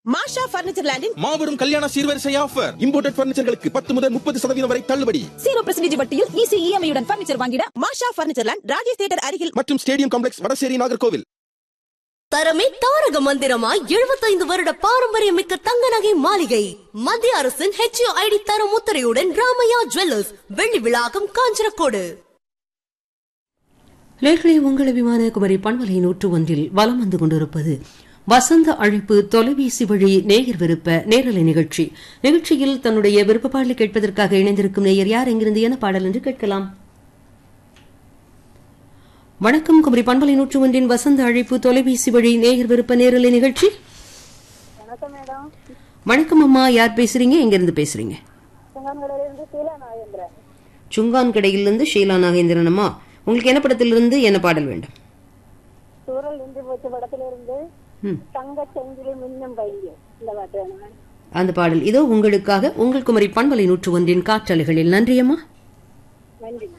மாஷா furniture லேண்டின் மாபெரும் கல்யாண சீர்வரிசை ஆஃபர் இம்போர்ட்டட் பர்னிச்சர்களுக்கு பத்து முதல் முப்பது சதவீதம் வரை தள்ளுபடி ஜீரோ பர்சன்டேஜ் வட்டியில் ஈஸி இஎம்ஐயுடன் பர்னிச்சர் வாங்கிட Masha furniture land Rajesh theatre அருகில் மற்றும் ஸ்டேடியம் காம்ப்ளெக்ஸ் வடசேரி நாகர்கோவில் தரமே தாரக மந்திரமாய் எழுபத்தைந்து வருட பாரம்பரியமிக்க தங்க நகை மாளிகை மத்திய அரசின் ஹெச்ஓ ஐடி தரம் முத்திரையுடன் ராமையா ஜுவல்லர்ஸ் வெள்ளி விழாக்கம் காஞ்சனக்கோடு நேர்களே உங்கள் விமான குமரி பண்பலை நூற்று ஒன்றில் வலம் வந்து கொண்டிருப்பது வசந்த அழைப்பு தொலைபேசி வழி நேயர் விருப்ப நேரலை நிகழ்ச்சி நிகழ்ச்சியில் தன்னுடைய விருப்ப பாடலை கேட்பதற்காக இணைந்திருக்கும் நேயர் யார் எங்கிருந்து என பாடல் என்று கேட்கலாம் வணக்கம் குமரி பண்பலை நூற்று ஒன்றின் வசந்த அழைப்பு தொலைபேசி வழி நேயர் விருப்ப நேரலை நிகழ்ச்சி வணக்கம் மேடம் வணக்கம் அம்மா யார் பேசுறீங்க எங்கிருந்து பேசுறீங்க சிங்கங்கடையிலிருந்து சீலா நாகேந்திரன் சுங்கான் கடையிலிருந்து ஷீலா நாகேந்திரன் அம்மா உங்களுக்கு என்ன படத்திலிருந்து என்ன பாடல் வேண்டும் சூரல் நின்று போச்சு படத்திலிருந்து ம். தங்க செஞ்சிலே மின்னும் பையன் இந்த பாட்டு வேணும் மேடம். அந்த பாடல் இதோ உங்களுக்காக உங்கள் குமரி பண்பலை நூற்று ஒன்றின் காற்றலைகளில் நன்றியம்மா நன்றி